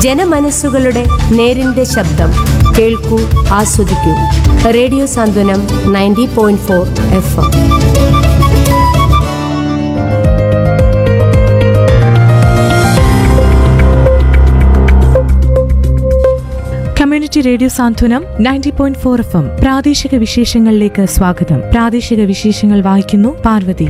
ജനമനസ്സുകളുടെ നേരിന്റെ ശബ്ദം കേൾക്കൂ ആസ്വദിക്കൂ radio Santhwanam ninety point four F M community radio Santhwanam ninety point four F M പ്രാദേശിക വിശേഷങ്ങളിലേക്ക് സ്വാഗതം പ്രാദേശിക വിശേഷങ്ങൾ വായിക്കുന്നു പാർവതി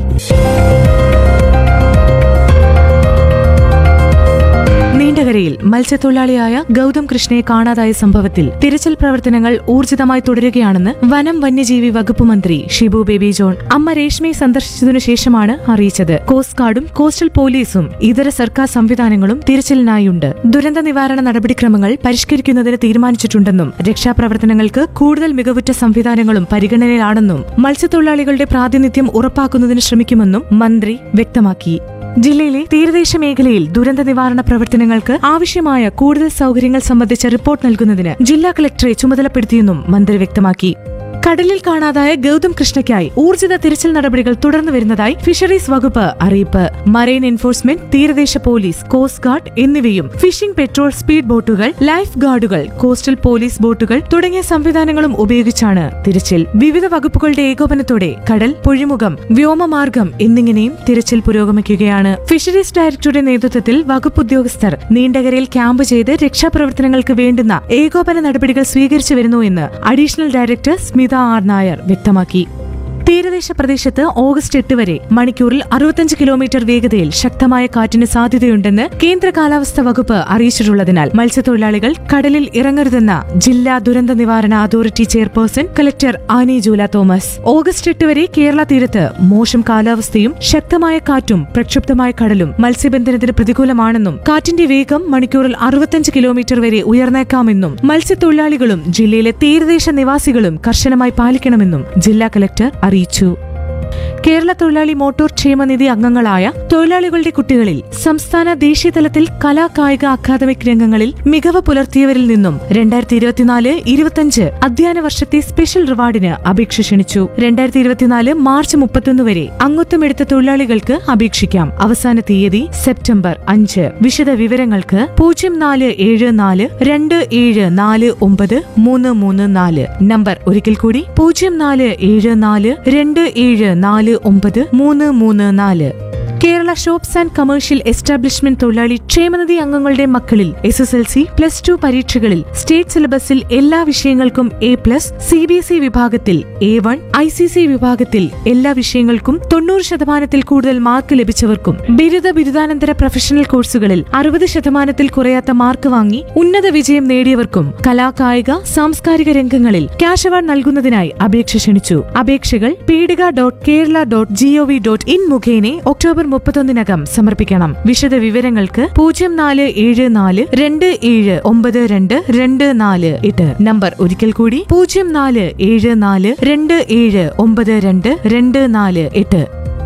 നീണ്ടകരയിൽ മത്സ്യത്തൊഴിലാളിയായ ഗൗതം കൃഷ്ണയെ കാണാതായ സംഭവത്തിൽ തിരച്ചിൽ പ്രവർത്തനങ്ങൾ ഊർജിതമായി തുടരുകയാണെന്ന് വനം വന്യജീവി വകുപ്പ് മന്ത്രി ഷിബു ബേബി ജോൺ അമ്മ രേഷ്മയെ സന്ദർശിച്ചതിനു ശേഷമാണ് അറിയിച്ചത് കോസ്റ്റ് ഗാർഡും കോസ്റ്റൽ പോലീസും ഇതര സർക്കാർ സംവിധാനങ്ങളും തിരച്ചിലിനായുണ്ട് ദുരന്ത നിവാരണ നടപടിക്രമങ്ങൾ പരിഷ്കരിക്കുന്നതിന് തീരുമാനിച്ചിട്ടുണ്ടെന്നും രക്ഷാപ്രവർത്തനങ്ങൾക്ക് കൂടുതൽ മികവുറ്റ സംവിധാനങ്ങളും പരിഗണനയിലാണെന്നും മത്സ്യത്തൊഴിലാളികളുടെ പ്രാതിനിധ്യം ഉറപ്പാക്കുന്നതിന് ശ്രമിക്കുമെന്നും മന്ത്രി വ്യക്തമാക്കി ജില്ലയിലെ തീരദേശ മേഖലയിൽ ദുരന്ത നിവാരണ പ്രവർത്തനങ്ങൾക്ക് ആവശ്യമായ കൂടുതൽ സൗകര്യങ്ങൾ സംബന്ധിച്ച റിപ്പോർട്ട് നൽകുന്നതിന് ജില്ലാ കളക്ടറെ ചുമതലപ്പെടുത്തിയെന്നും മന്ത്രി വ്യക്തമാക്കി കടലിൽ കാണാതായ ഗൗതം കൃഷ്ണയ്ക്കായി ഊർജിത തിരച്ചിൽ നടപടികൾ തുടർന്നു വരുന്നതായി ഫിഷറീസ് വകുപ്പ് അറിയിപ്പ് മറൈൻ എൻഫോഴ്സ്മെന്റ് തീരദേശ പോലീസ് കോസ്റ്റ് ഗാർഡ് എന്നിവയും ഫിഷിംഗ് പെട്രോൾ സ്പീഡ് ബോട്ടുകൾ ലൈഫ് ഗാർഡുകൾ കോസ്റ്റൽ പോലീസ് ബോട്ടുകൾ തുടങ്ങിയ സംവിധാനങ്ങളും ഉപയോഗിച്ചാണ് തിരച്ചിൽ വിവിധ വകുപ്പുകളുടെ ഏകോപനത്തോടെ കടൽ പുഴിമുഖം വ്യോമമാർഗം എന്നിങ്ങനെയും തിരച്ചിൽ പുരോഗമിക്കുകയാണ് ഫിഷറീസ് ഡയറക്ടറുടെ നേതൃത്വത്തിൽ വകുപ്പ് ഉദ്യോഗസ്ഥർ നീണ്ടകരയിൽ ക്യാമ്പ് ചെയ്ത് രക്ഷാപ്രവർത്തനങ്ങൾക്ക് വേണ്ടുന്ന ഏകോപന നടപടികൾ സ്വീകരിച്ചു വരുന്നു എന്ന് additional director Smitha R Nair വ്യക്തമാക്കി തീരദേശ പ്രദേശത്ത് ഓഗസ്റ്റ് എട്ട് വരെ മണിക്കൂറിൽ അറുപത്തഞ്ച് കിലോമീറ്റർ വേഗതയിൽ ശക്തമായ കാറ്റിന് സാധ്യതയുണ്ടെന്ന് കേന്ദ്ര കാലാവസ്ഥാ വകുപ്പ് അറിയിച്ചിട്ടുള്ളതിനാൽ മത്സ്യത്തൊഴിലാളികൾ കടലിൽ ഇറങ്ങരുതെന്ന ജില്ലാ ദുരന്ത നിവാരണ authority chairperson collector Anie Jula Thomas August എട്ട് വരെ കേരള തീരത്ത് മോശം കാലാവസ്ഥയും ശക്തമായ കാറ്റും പ്രക്ഷുബ്ധമായ കടലും മത്സ്യബന്ധനത്തിന് പ്രതികൂലമാണെന്നും കാറ്റിന്റെ വേഗം മണിക്കൂറിൽ അറുപത്തഞ്ച് കിലോമീറ്റർ വരെ ഉയർന്നേക്കാമെന്നും മത്സ്യത്തൊഴിലാളികളും ജില്ലയിലെ തീരദേശ നിവാസികളും കർശനമായി പാലിക്കണമെന്നും ജില്ലാ കലക്ടർ അറിയിച്ചു കേരള തൊഴിലാളി മോട്ടോർ ക്ഷേമനിധി അംഗങ്ങളായ തൊഴിലാളികളുടെ കുട്ടികളിൽ സംസ്ഥാന ദേശീയ തലത്തിൽ കലാ കായിക അക്കാദമിക് രംഗങ്ങളിൽ മികവ് പുലർത്തിയവരിൽ നിന്നും രണ്ടായിരത്തി ഇരുപത്തിനാല് ഇരുപത്തിയഞ്ച് അധ്യയന വർഷത്തെ സ്പെഷ്യൽ റിവാർഡിന് അപേക്ഷ ക്ഷണിച്ചു രണ്ടായിരത്തി ഇരുപത്തിനാല് മാർച്ച് മുപ്പത്തൊന്ന് വരെ അംഗത്വമെടുത്ത തൊഴിലാളികൾക്ക് അപേക്ഷിക്കാം അവസാന തീയതി സെപ്റ്റംബർ അഞ്ച് വിശദ വിവരങ്ങൾക്ക് പൂജ്യം നാല് ഏഴ് നാല് രണ്ട് ഏഴ് നാല് ഒമ്പത് മൂന്ന് മൂന്ന് നാല് നമ്പർ ഒരിക്കൽ കൂടി പൂജ്യം നാല് ഏഴ് നാല് രണ്ട് ഏഴ് നാല് ഒമ്പത് മൂന്ന് മൂന്ന് നാല് Kerala shops and commercial establishment തൊഴിലാളി ക്ഷേമനിധി അംഗങ്ങളുടെ മക്കളിൽ S S L C plus two പരീക്ഷകളിൽ സ്റ്റേറ്റ് സിലബസിൽ എല്ലാ വിഷയങ്ങൾക്കും A plus C B S E വിഭാഗത്തിൽ A one I C C വിഭാഗത്തിൽ എല്ലാ വിഷയങ്ങൾക്കും തൊണ്ണൂറ് ശതമാനത്തിൽ കൂടുതൽ മാർക്ക് ലഭിച്ചവർക്കും ബിരുദ ബിരുദാനന്തര പ്രൊഫഷണൽ കോഴ്സുകളിൽ അറുപത് ശതമാനത്തിൽ കുറയാത്ത മാർക്ക് വാങ്ങി ഉന്നത വിജയം നേടിയവർക്കും കലാകായിക സാംസ്കാരിക രംഗങ്ങളിൽ ക്യാഷ് അവാർഡ് നൽകുന്നതിനായി അപേക്ഷ ക്ഷണിച്ചു അപേക്ഷകൾ Peedika dot Kerala dot G O V dot in മുഖേന ഒക്ടോബർ മുപ്പത്തൊന്നിനകം സമർപ്പിക്കണം വിശദ വിവരങ്ങൾക്ക് പൂജ്യം നാല് ഏഴ് നാല് രണ്ട് ഏഴ് ഒമ്പത് രണ്ട് രണ്ട് നാല് എട്ട് നമ്പർ ഒരിക്കൽ കൂടി പൂജ്യം നാല് ഏഴ് നാല് രണ്ട് ഏഴ് ഒമ്പത് രണ്ട് രണ്ട് നാല് എട്ട്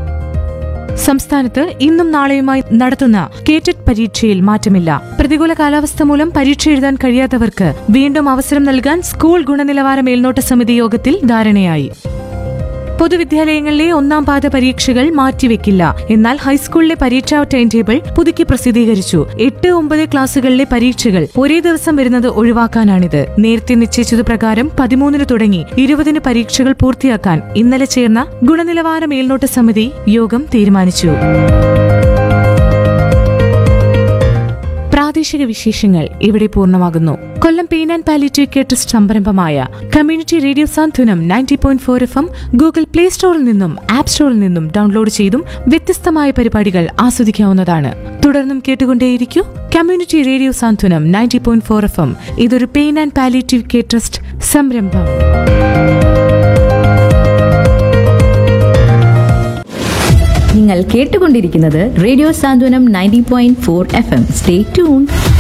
സംസ്ഥാനത്ത് ഇന്നും നാളെയുമായി നടത്തുന്ന കേറ്റഡ് പരീക്ഷയിൽ മാറ്റമില്ല പ്രതികൂല കാലാവസ്ഥ മൂലം പരീക്ഷ എഴുതാൻ കഴിയാത്തവർക്ക് വീണ്ടും അവസരം നൽകാൻ സ്കൂൾ ഗുണനിലവാര മേൽനോട്ട സമിതി യോഗത്തിൽ ധാരണയായി പൊതുവിദ്യാലയങ്ങളിലെ ഒന്നാം പാദ പരീക്ഷകൾ മാറ്റിവെക്കില്ല എന്നാൽ ഹൈസ്കൂളിലെ പരീക്ഷാ ടൈം ടേബിൾ പുതുക്കി പ്രസിദ്ധീകരിച്ചു എട്ട് ഒമ്പത് ക്ലാസുകളിലെ പരീക്ഷകൾ ഒരേ ദിവസം വരുന്നത് ഒഴിവാക്കാനാണിത് നേരത്തെ നിശ്ചയിച്ചത് പ്രകാരം പതിമൂന്നിന് തുടങ്ങി ഇരുപതിന് പരീക്ഷകൾ പൂർത്തിയാക്കാൻ ഇന്നലെ ചേർന്ന ഗുണനിലവാര മേൽനോട്ട സമിതി യോഗം തീരുമാനിച്ചു പ്രാദേശിക വിശേഷങ്ങൾ ഇവിടെ പൂർണ്ണമാകുന്നു Kollam pain and palliative care trust സംരംഭമായ community radio Santhwanam ninety point four F M Google play സ്റ്റോറിൽ നിന്നും ആപ്പ് സ്റ്റോറിൽ നിന്നും ഡൗൺലോഡ് ചെയ്തും വ്യത്യസ്തമായ പരിപാടികൾ ആസ്വദിക്കാവുന്നതാണ് തുടർന്നും കേട്ടുകൊണ്ടേയിരിക്കൂ community radio Santhwanam ninety point four F M ഇതൊരു pain and palliative care trust സംരംഭം നിങ്ങൾ കേട്ടുകൊണ്ടിരിക്കുന്നത് radio Santhwanam ninety point four F M stay tune